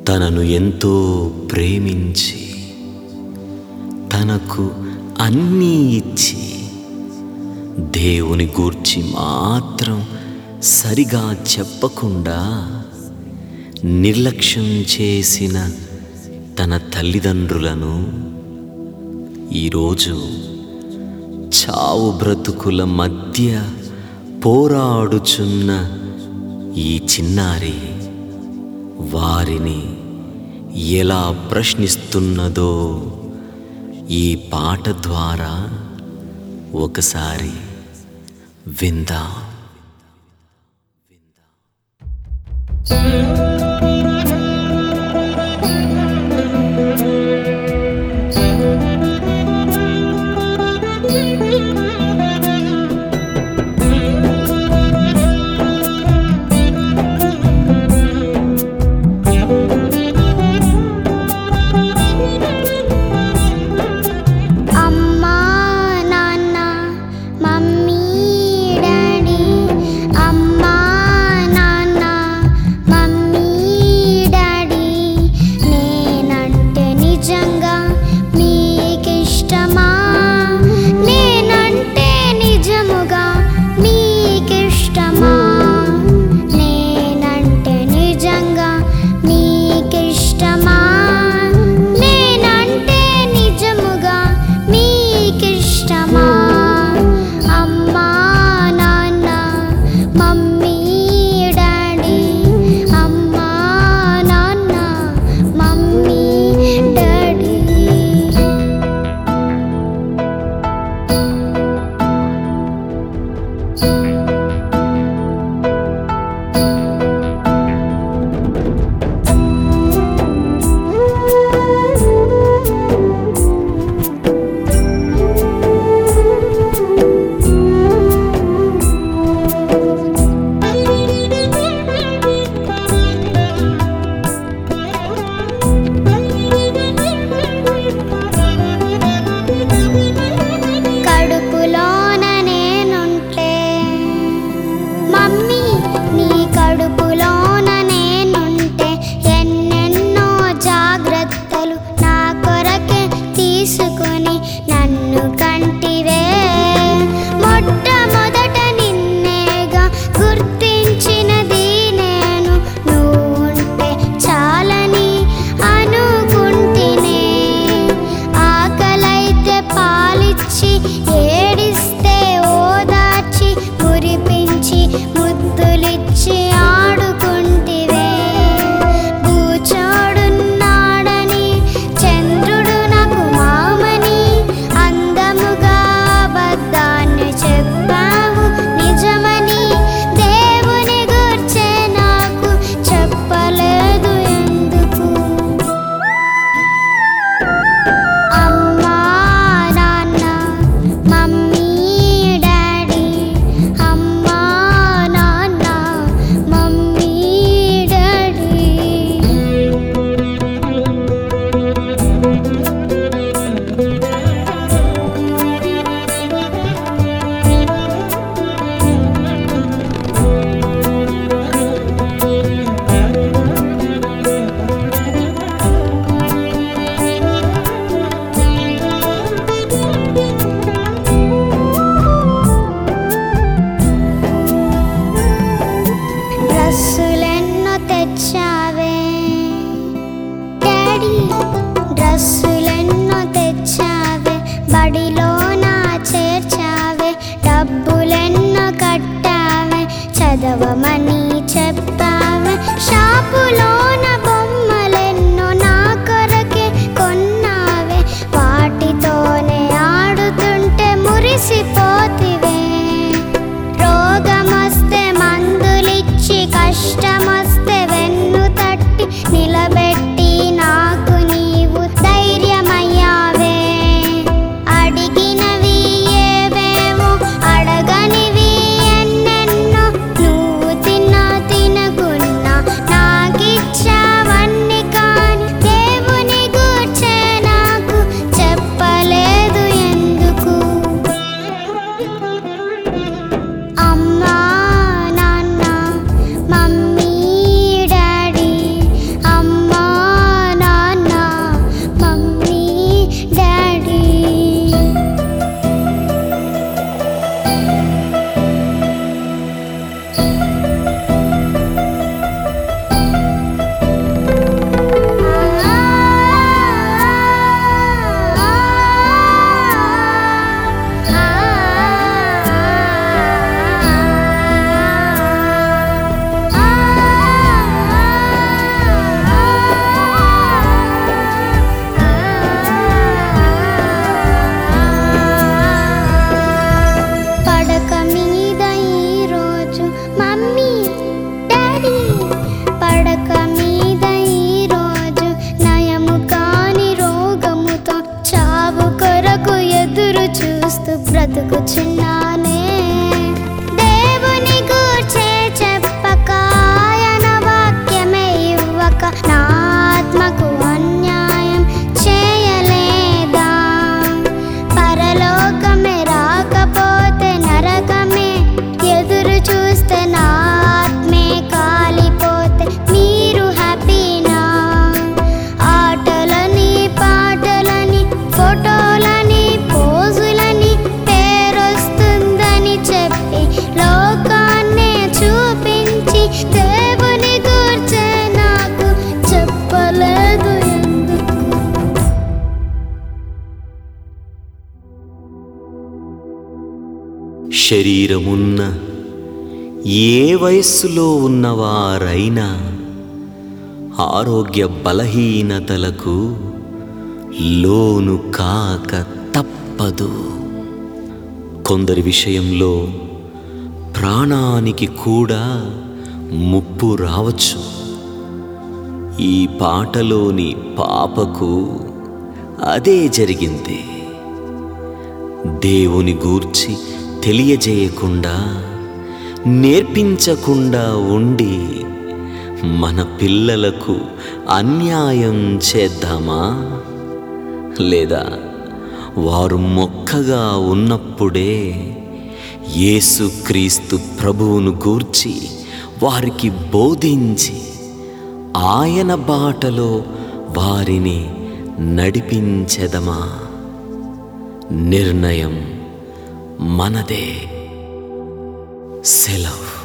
తనను ఎంతో ప్రేమించి తనకు అన్నీ ఇచ్చి దేవుని గూర్చి మాత్రం సరిగా చెప్పకుండా నిర్లక్ష్యం చేసిన తన తల్లిదండ్రులను ఈరోజు చావు బ్రతుకుల మధ్య పోరాడుచున్న ఈ చిన్నారి వారిని ఎలా ప్రశ్నిస్తున్నదో ఈ పాట ద్వారా ఒకసారి విందా అమ్మా నాన్న మమ్మీ డాడీ అమ్మా నాన్న మమ్మీ డాడీ నేనంటే నిజంగా మీకిష్టమా నేనంటే నిజముగా మీకిష్టమా నేనంటే నిజంగా మీకిష్టమా నేనంటే నిజముగా మీకిష్టమా అమ్మా నాన్న మమ్మీ డాడీ అమ్మా నాన్న మమ్మీ డాడీ కడుపులోన నేనుంటే మమ్మీ నీ కడుపులోన నేనుంటే ఎన్నెన్నో జాగ్రత్తలు నా కొరకే తీసుకొని నన్ను కంటివే మొట్టమొదట నిన్నేగా గుర్తించినది నేను నువ్వుంటే చాలని అనుకుంటేనే ఆకలైతే పాలిచ్చి ఏడిస్తే ఓదార్చి మురిపించి ముద్దులిచ్చి ఆడుకుంటివే కూచోడున్నాడని చంద్రుడు నాకు మామని అందముగా అబద్ధాన్ని చెప్పావు నిజమని దేవుని గుర్చే నాకు చెప్పలేదు ఎందుకు అమ్మా నాన్న మమ్మీ డాడీ అమ్మా నాన్న మమ్మీ డాడీ డ్రస్సులెన్నో తెచ్చావే డాడీ డ్రస్సులెన్నో తెచ్చావే బడిలో నా చేర్చావే డబ్బులెన్నో కట్టావే చదవమని చెప్పావే షాపులోన బొమ్మలెన్నో నా కొరకే కొన్నావే వాటితోనే ఆడుతుంటే మురిసిపోతివే రోగమొస్తే మందులిచ్చి కష్టమొస్తే వెన్ను తట్టి నిలబెట్టి నాకు నీవు ధైర్యమయ్యావే అడిగినవి ఏవేవో అడగనివి ఎన్నెన్నో నువ్వు తిన్నా తినకున్నా నాకిచ్చా బ్రతుకుచున్నానే దేవుని గూర్చే చెప్పక ఆయన వాక్యమే ఇవ్వక నా ఆత్మకు అన్యాయం చేయలేదా పరలోకమే రాకపోతే నరకమే ఎదురు చూస్తే నా ఆత్మే కాలిపోతే మీరు హ్యాపీనా ఆటలని పాటలని ఫోటోలని పోజులని పేరొస్తుందని చెప్పి లోకాన్నే చూపించి దేవుని గూర్చే నాకు చెప్పలేదు ఎందుకు శరీరమున్న ఏ వయస్సులో ఉన్నవారైనా ఆరోగ్య బలహీనతలకు లోను కాక తప్పదు కొందరి విషయంలో ప్రాణానికి కూడా ముప్పు రావచ్చు ఈ పాటలోని పాపకు అదే జరిగింది దేవుని గూర్చి తెలియజేయకుండా నేర్పించకుండా ఉండి మన పిల్లలకు అన్యాయం చేద్దామా లేదా వారు మొక్కగా ఉన్నప్పుడే యేసుక్రీస్తు ప్రభువును గూర్చి వారికి బోధించి ఆయన బాటలో వారిని నడిపించెదమా నిర్ణయం మనదే సెలవు